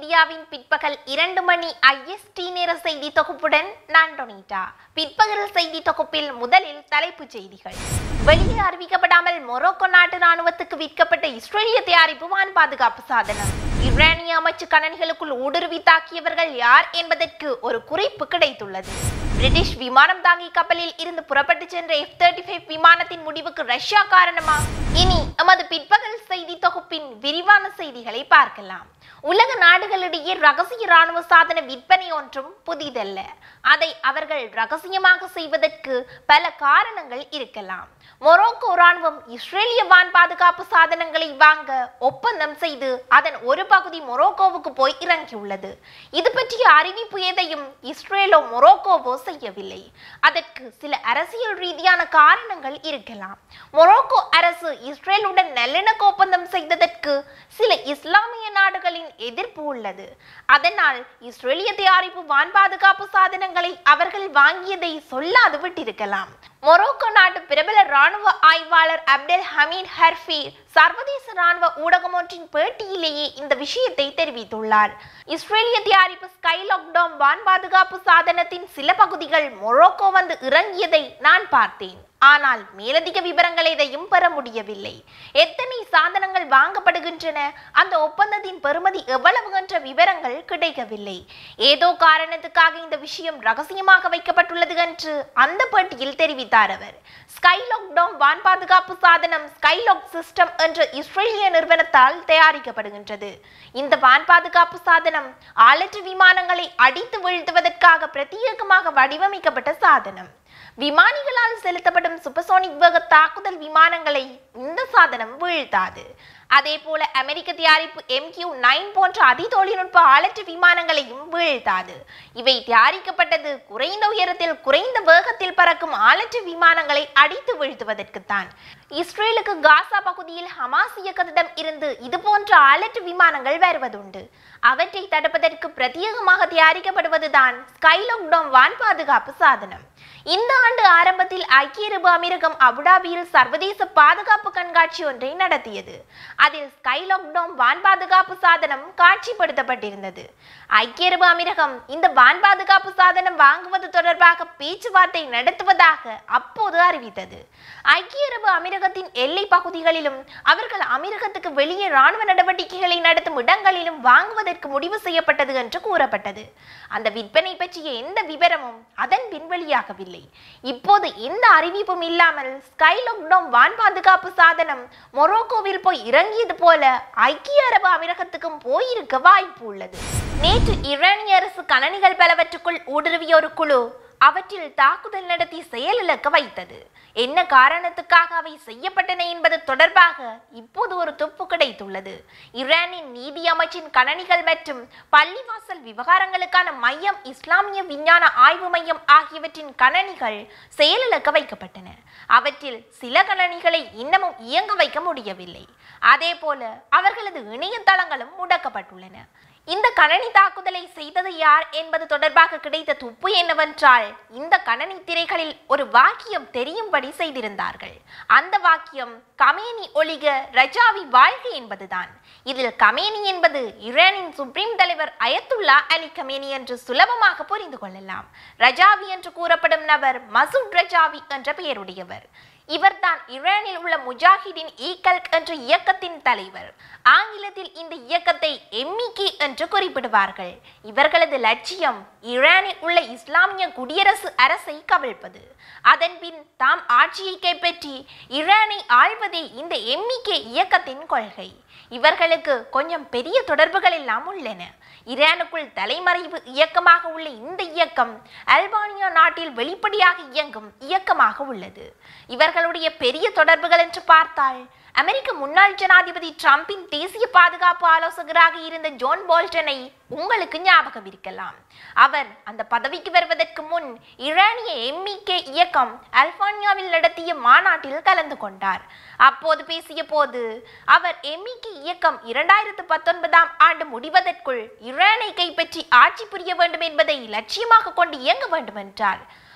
மீடியாவின் பிற்பகல் இரண்டு மணி ஐஎஸ்டி நேர செய்தி தொகுப்புடன் நான் டொனிட்டா பிற்பகல் செய்தி தொகுப்பில் முதலில் தலைப்புச் செய்திகள் வெளியே அறிவிக்கப்படாமல் மொரோக்கோ நாட்டு ராணுவத்துக்கு விற்கப்பட்ட இஸ்ரேலிய தயாரிப்பு வான் பாதுகாப்பு சாதனம் இரானிய அமைச்சு கணனிகளுக்குள் ஊடுருவி தாக்கியவர்கள் யார் என்பதற்கு ஒரு குறிப்பு கிடைத்துள்ளது பிரிட்டிஷ் விமானம் தாங்கி கப்பலில் இருந்து புறப்பட்டு சென்ற எஃப் தேர்ட்டி ஃபைவ் விமானத்தின் முடிவுக்கு ரஷ்யா காரணமா இனி எமது பிற்பகல் செய்தி தொகுப்பின் விரிவான செய்திகளை பார்க்கலாம் உலக நாடுகளிடையே ரகசிய ராணுவ சாதன விற்பனை ஒன்றும் புதிதல்ல அதை அவர்கள் ரகசியமாக செய்வதற்கு பல காரணங்கள் இருக்கலாம் மொரோக்கோ ராணுவம் இஸ்ரேலிய வான் பாதுகாப்பு சாதனங்களை வாங்க ஒப்பந்தம் செய்து அதன் ஒரு பகுதி மொரோக்கோவுக்கு போய் இறங்கியுள்ளது இது பற்றிய அறிவிப்பு எதையும் இஸ்ரேலோ மொரோக்கோவோ செய்யவில்லை அதற்கு சில அரசியல் ரீதியான காரணங்கள் இருக்கலாம் மொரோக்கோ அரசு இஸ்ரேலுடன் நல்லிணக்க ஒப்பந்தம் செய்ததற்கு சில இஸ்லாமிய நாடுகளின் எதிர்ப்பு உள்ளது அதனால் இஸ்ரேலிய தயாரிப்பு வான் பாதுகாப்பு சாதனங்களை அவர்கள் வாங்கியதை சொல்லாது விட்டிருக்கலாம் மொரோக்கோ நாட்டு பிரபல ராணுவ ஆய்வாளர் அப்டெல் ஹமீத் ஹர்ஃபி சர்வதேச ராணுவ ஊடகம் ஒன்றின் பேட்டியிலேயே இந்த விஷயத்தை தெரிவித்துள்ளார் இஸ்ரேலிய தயாரிப்பு ஸ்கைலாக் டோம் வான் பாதுகாப்பு சாதனத்தின் சில பகுதிகள் மொரோக்கோ வந்து இறங்கியதை நான் பார்த்தேன் ஆனால் மேலதிக விவரங்கள் எதையும் பெற முடியவில்லை எத்தனை சாதனங்கள் வாங்கப்படுகின்றன அந்த ஒப்பந்தத்தின் பெறுமதி எவ்வளவு என்ற விவரங்கள் கிடைக்கவில்லை ஏதோ காரணத்துக்காக இந்த விஷயம் ரகசியமாக வைக்கப்பட்டுள்ளது என்று அந்த பேட்டியில் தெரிவித்தார் அவர் ஸ்கைலாக் டோம் வான் பாதுகாப்பு சாதனம் ஸ்கைலாக் சிஸ்டம் என்ற இஸ்ரேலிய நிறுவனத்தால் தயாரிக்கப்படுகின்றது இந்த வான் பாதுகாப்பு சாதனம் ஆளற்ற விமானங்களை அடித்து வீழ்த்துவதற்காக பிரத்யேகமாக வடிவமைக்கப்பட்ட சாதனம் விமானிகளால் செலுத்தப்படும் சுப்பசோனிக் வேக தாக்குதல் விமானங்களை இந்த சாதனம் வீழ்த்தாது அதே போல அமெரிக்க தயாரிப்பு எம்கியூ நைன் போன்ற அதி தொழில்நுட்ப ஆளற்ற விமானங்களையும் வீழ்த்தாது இவை தயாரிக்கப்பட்டது குறைந்த உயரத்தில் குறைந்த வேகத்தில் பறக்கும் ஆளற்ற விமானங்களை அடித்து வீழ்த்துவதற்குத்தான் இஸ்ரேலுக்கு காசா பகுதியில் ஹமாஸ் இயக்கத்திடம் இருந்து இது போன்ற ஆளற்ற விமானங்கள் வருவதுண்டு அவற்றை தடுப்பதற்கு பிரத்யேகமாக தயாரிக்கப்படுவதுதான் ஸ்கைலாக் டோம் வான் பாதுகாப்பு சாதனம் இந்த ஆண்டு ஆரம்பத்தில் ஐக்கிய அரபு அமீரகம் அபுடாபியில் சர்வதேச பாதுகாப்பு கண்காட்சி ஒன்றை நடத்தியது அதில் ஸ்கைலாக் டோம் வான் பாதுகாப்பு சாதனம் காட்சிப்படுத்தப்பட்டிருந்தது ஐக்கிய அரபு அமீரகம் இந்த வான் பாதுகாப்பு சாதனம் வாங்குவது தொடர்பாக பேச்சுவார்த்தை நடத்துவதாக அப்போது அறிவித்தது ஐக்கிய அரபு அமீரகத்தின் எல்லை பகுதிகளிலும் அவர்கள் அமீரகத்துக்கு வெளியே ராணுவ நடவடிக்கைகளை நடத்தும் இடங்களிலும் வாங்குவதற்கு முடிவு செய்யப்பட்டது என்று கூறப்பட்டது அந்த விற்பனை பற்றிய எந்த விவரமும் அதன் பின் வெளியாகவில்லை இப்போது எந்த அறிவிப்பும் இல்லாமல் ஸ்கைலாக் டோம் வான் பாதுகாப்பு சாதனம் மொரோக்கோவில் போய் இறங்கியது போல ஐக்கிய அரபு அமீரகத்துக்கும் போயிருக்க வாய்ப்பு உள்ளது நேற்று ஈரானிய அரசு கணனிகள் பலவற்றுக்குள் ஊடுருவிய ஒரு குழு அவற்றில் தாக்குதல் நடத்தி செயலிழக்க வைத்தது என்ன காரணத்துக்காக அவை செய்யப்பட்டன என்பது தொடர்பாக இப்போது ஒரு துப்பு கிடைத்துள்ளது ஈரானின் நீதி அமைச்சின் கணனிகள் மற்றும் பள்ளிவாசல் விவகாரங்களுக்கான மையம் இஸ்லாமிய விஞ்ஞான ஆய்வு மையம் ஆகியவற்றின் கணனிகள் செயலிழக்க வைக்கப்பட்டன அவற்றில் சில கணனிகளை இன்னமும் இயங்க வைக்க முடியவில்லை அதே போல அவர்களது இணையதளங்களும் முடக்கப்பட்டுள்ளன இந்த கணனி தாக்குதலை செய்தது யார் என்பது தொடர்பாக கிடைத்த துப்பு என்னவென்றால் இந்த கணனி திரைகளில் ஒரு வாக்கியம் தெரியும்படி செய்திருந்தார்கள் அந்த வாக்கியம் கமேனி ஒளிக ரஜாவி வாழ்க என்பதுதான் இதில் கமேனி என்பது ஈரானின் சுப்ரீம் தலைவர் அயத்துல்லா அலி கமேனி என்று சுலபமாக புரிந்து கொள்ளலாம் ரஜாவி என்று கூறப்படும் நபர் மசூத் ரஜாவி என்ற பெயருடையவர் இவர்தான் ஈரானில் உள்ள முஜாஹிடின் ஈகல்க் என்ற இயக்கத்தின் தலைவர் ஆங்கிலத்தில் இந்த இயக்கத்தை எம்மிகி என்று குறிப்பிடுவார்கள் இவர்களது லட்சியம் ஈரானில் உள்ள இஸ்லாமிய குடியரசு அரசை கவிழ்ப்பது அதன்பின் தாம் ஆட்சியை கைப்பற்றி ஈரானை ஆள்வதே இந்த எம்மிகே இயக்கத்தின் கொள்கை இவர்களுக்கு கொஞ்சம் பெரிய தொடர்புகள் எல்லாம் உள்ளன ஈரானுக்குள் தலைமறைவு இயக்கமாக உள்ள இந்த இயக்கம் அல்பானியா நாட்டில் வெளிப்படையாக இயங்கும் இயக்கமாக உள்ளது இவர்களுடைய பெரிய தொடர்புகள் என்று பார்த்தால் அமெரிக்க முன்னாள் ஜனாதிபதி டிரம்பின் தேசிய பாதுகாப்பு ஆலோசகராக இருந்த ஜோன் போல்டனை உங்களுக்கு ஞாபகம் இருக்கலாம் அவர் அந்த பதவிக்கு வருவதற்கு முன் ஈரானிய எம்இகே இயக்கம் அல்பானியாவில் நடத்திய மாநாட்டில் கலந்து கொண்டார் அப்போது பேசிய போது அவர் எம்இகே இயக்கம் இரண்டாயிரத்து பத்தொன்பதாம் ஆண்டு முடிவதற்குள் ஈரானை கைப்பற்றி ஆட்சி புரிய வேண்டும் என்பதை லட்சியமாக கொண்டு இயங்க வேண்டும் என்றார்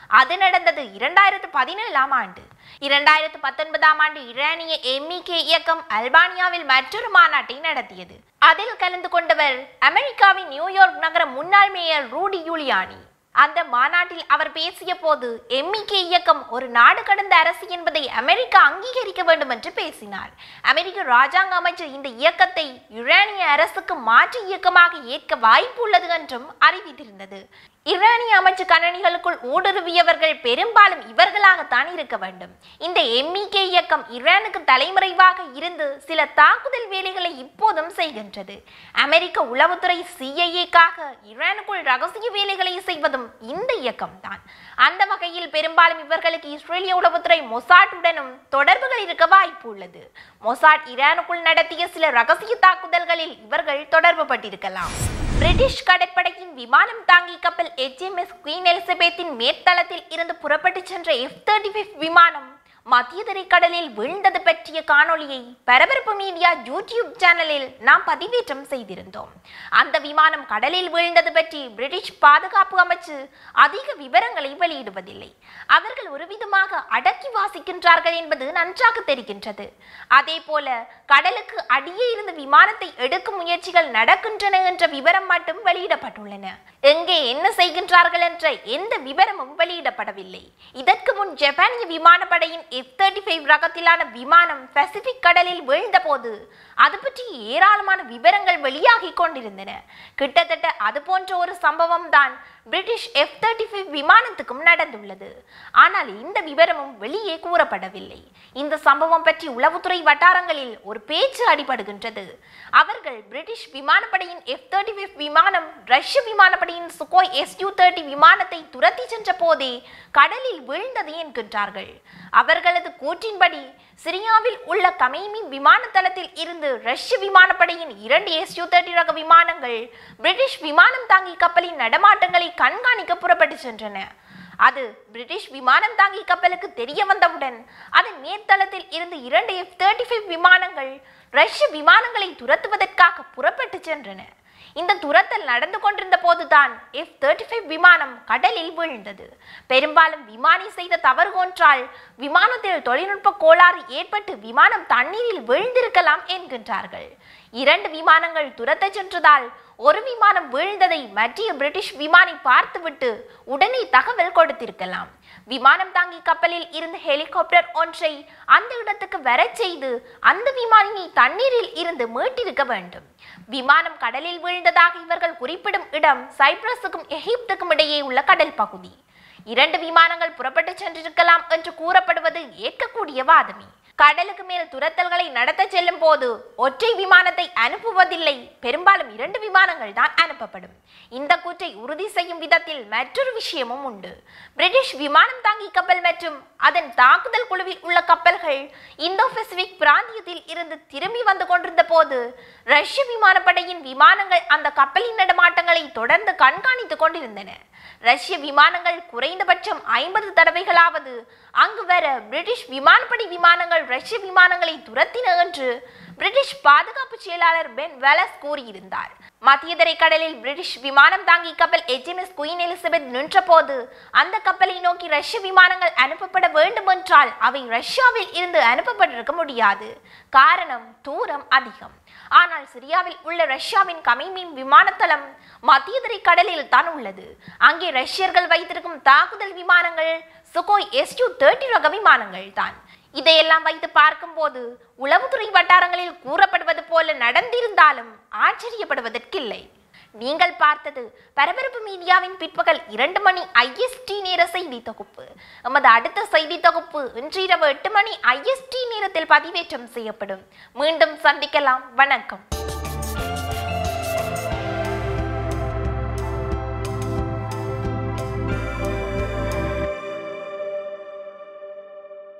அது நடந்தது இரண்டாயிரத்து பதினேழாம் ஆண்டு இரண்டாயிரத்து பத்தொன்பதாம் ஆண்டு ஈரானிய எம்இகே இயக்கம் அல்பானியாவில் மற்றொரு மாநாட்டை நடத்தியது அதில் கலந்து கொண்டவர் அமெரிக்காவின் நியூயார்க் நகர முன்னாள் மேயர் ரூடி யூலியானி அந்த மாநாட்டில் அவர் பேசிய போது எம்இகே இயக்கம் ஒரு நாடு கடந்த அரசு என்பதை அமெரிக்கா அங்கீகரிக்க வேண்டும் என்று பேசினார் அமெரிக்க ராஜாங்க அமைச்சர் இந்த இயக்கத்தை யுரேனிய அரசுக்கு மாற்று இயக்கமாக ஏற்க வாய்ப்பு உள்ளது என்றும் அறிவித்திருந்தது ஈரானிய அமைச்சு கணனிகளுக்குள் ஊடுருவியவர்கள் பெரும்பாலும் இவர்களாகத்தான் இருக்க வேண்டும் இந்த எம்இகே இயக்கம் ஈரானுக்கு தலைமறைவாக இருந்து சில தாக்குதல் வேலைகளை இப்போதும் செய்கின்றது அமெரிக்க உளவுத்துறை சிஐஏக்காக ஈரானுக்குள் ரகசிய வேலைகளை செய்வதும் இந்த இயக்கம்தான் அந்த வகையில் பெரும்பாலும் இவர்களுக்கு இஸ்ரேலிய உளவுத்துறை மொசாட்டுடனும் தொடர்புகள் இருக்க வாய்ப்பு உள்ளது மொசாட் ஈரானுக்குள் நடத்திய சில ரகசிய தாக்குதல்களில் இவர்கள் தொடர்பு பட்டிருக்கலாம் பிரிட்டிஷ் கடற்படையின் விமானம் தாங்கி கப்பல் எச்எம்எஸ் குவீன் எலிசபெத்தின் மேற்தளத்தில் இருந்து புறப்பட்டுச் சென்ற எஃப் தேர்ட்டி விமானம் மத்திய தரைக்கடலில் வீழ்ந்தது பற்றிய காணொளியை பரபரப்பு மீடியா யூடியூப் சேனலில் நாம் பதிவேற்றம் செய்திருந்தோம் அந்த விமானம் கடலில் வீழ்ந்தது பற்றி பிரிட்டிஷ் பாதுகாப்பு அமைச்சு அதிக விவரங்களை வெளியிடுவதில்லை அவர்கள் ஒரு விதமாக அடக்கி வாசிக்கின்றார்கள் என்பது நன்றாக தெரிகின்றது அதே போல கடலுக்கு அடியே இருந்த விமானத்தை எடுக்கும் முயற்சிகள் நடக்கின்றன என்ற விவரம் மட்டும் வெளியிடப்பட்டுள்ளன எங்கே என்ன செய்கின்றார்கள் என்ற எந்த விவரமும் வெளியிடப்படவில்லை இதற்கு முன் ஜப்பானிய விமானப்படையின் எஃப் தேர்ட்டி ஃபைவ் ரகத்திலான விமானம் பசிபிக் கடலில் வீழ்ந்தபோது அது பற்றி ஏராளமான விவரங்கள் வெளியாகி கொண்டிருந்தன கிட்டத்தட்ட அது போன்ற ஒரு சம்பவம் தான் பிரிட்டிஷ் எஃப் தேர்ட்டி ஃபைவ் விமானத்துக்கும் நடந்துள்ளது ஆனால் இந்த விவரமும் வெளியே கூறப்படவில்லை இந்த சம்பவம் பற்றி உளவுத்துறை வட்டாரங்களில் ஒரு பேச்சு அடிபடுகின்றது அவர்கள் பிரிட்டிஷ் விமானப்படையின் எஃப் தேர்ட்டி ஃபைவ் விமானம் ரஷ்ய விமானப்படையின் சுகோய் எஸ்யூ தேர்ட்டி விமானத்தை துரத்தி சென்ற போதே கடலில் வீழ்ந்தது என்கின்றார்கள் அவர்களது கூற்றின்படி சிரியாவில் உள்ள கமைமி விமான தளத்தில் இருந்து ரஷ்ய விமானப்படையின் இரண்டு எஸ்யூ தேர்ட்டி ரக விமானங்கள் பிரிட்டிஷ் விமானம் தாங்கி கப்பலின் நடமாட்டங்களை கண்காணிக்க புறப்பட்டு சென்றன அது பிரிட்டிஷ் விமானம் தாங்கி கப்பலுக்கு தெரிய வந்தவுடன் அதன் மேற்தளத்தில் இருந்து இரண்டு எஃப் தேர்ட்டி ஃபைவ் விமானங்கள் ரஷ்ய விமானங்களை துரத்துவதற்காக புறப்பட்டு சென்றன இந்த துரத்தல் நடந்து கொண்டிருந்த போதுதான் எஃப் தேர்ட்டி ஃபைவ் விமானம் கடலில் வீழ்ந்தது பெரும்பாலும் விமானி செய்த தவறு ஒன்றால் விமானத்தில் தொழில்நுட்ப கோளாறு ஏற்பட்டு விமானம் தண்ணீரில் வீழ்ந்திருக்கலாம் என்கின்றார்கள் இரண்டு விமானங்கள் துரத்த சென்றதால் ஒரு விமானம் வீழ்ந்ததை மற்றிய பிரிட்டிஷ் விமானி பார்த்துவிட்டு உடனே தகவல் கொடுத்திருக்கலாம் விமானம் தாங்கி கப்பலில் இருந்த ஹெலிகாப்டர் ஒன்றை அந்த இடத்துக்கு வரச் செய்து அந்த விமானியை தண்ணீரில் இருந்து மீட்டிருக்க வேண்டும் விமானம் கடலில் வீழ்ந்ததாக இவர்கள் குறிப்பிடும் இடம் சைப்ரஸுக்கும் எகிப்துக்கும் இடையே உள்ள கடல் பகுதி இரண்டு விமானங்கள் புறப்பட்டு சென்றிருக்கலாம் என்று கூறப்படுவது ஏற்கக்கூடிய வாதமே கடலுக்கு மேல் துரத்தல்களை நடத்த செல்லும் போது ஒற்றை விமானத்தை அனுப்புவதில்லை பெரும்பாலும் இரண்டு விமானங்கள் தான் அனுப்பப்படும் இந்த கூற்றை உறுதி செய்யும் விதத்தில் மற்றொரு விஷயமும் உண்டு பிரிட்டிஷ் விமானம் தாங்கி கப்பல் மற்றும் அதன் தாக்குதல் குழுவில் உள்ள கப்பல்கள் இந்தோ பசிபிக் பிராந்தியத்தில் இருந்து திரும்பி வந்து கொண்டிருந்த போது ரஷ்ய விமானப்படையின் விமானங்கள் அந்த கப்பலின் நடமாட்டங்களை தொடர்ந்து கண்காணித்துக் கொண்டிருந்தன ரஷ்ய விமானங்கள் குறைந்தபட்சம் ஐம்பது தடவைகளாவது அங்கு வர பிரிட்டிஷ் விமானப்படை விமானங்கள் ரஷ்ய விமானங்களை துரத்தின என்று பிரிட்டிஷ் பாதுகாப்பு செயலாளர் பென் வெலஸ் கூறியிருந்தார் மத்திய தரைக்கடலில் பிரிட்டிஷ் விமானம் தாங்கி கப்பல் எச்எம்எஸ் குயின் எலிசபெத் நின்றபோது அந்த கப்பலை நோக்கி ரஷ்ய விமானங்கள் அனுப்பப்பட வேண்டும் என்றால் அவை ரஷ்யாவில் இருந்து அனுப்பப்பட்டிருக்க முடியாது காரணம் தூரம் அதிகம் ஆனால் சிரியாவில் உள்ள ரஷ்யாவின் கமைமீன் விமானத்தளம் மத்திய தரைக்கடலில் தான் உள்ளது அங்கே ரஷ்யர்கள் வைத்திருக்கும் தாக்குதல் விமானங்கள் சுகோய் எஸ்யூ தேர்ட்டி ரக விமானங்கள் தான் இதையெல்லாம் வைத்து பார்க்கும்போது உளவுத்துறை வட்டாரங்களில் கூறப்படுவது போல நடந்திருந்தாலும் ஆச்சரியப்படுவதற்கில்லை நீங்கள் பார்த்தது பரபரப்பு மீடியாவின் பிற்பகல் இரண்டு மணி ஐஎஸ்டி நேர செய்தி தொகுப்பு எமது அடுத்த செய்தி தொகுப்பு இன்று இரவு எட்டு மணி ஐஎஸ்டி நேரத்தில் பதிவேற்றம் செய்யப்படும் மீண்டும் சந்திக்கலாம் வணக்கம்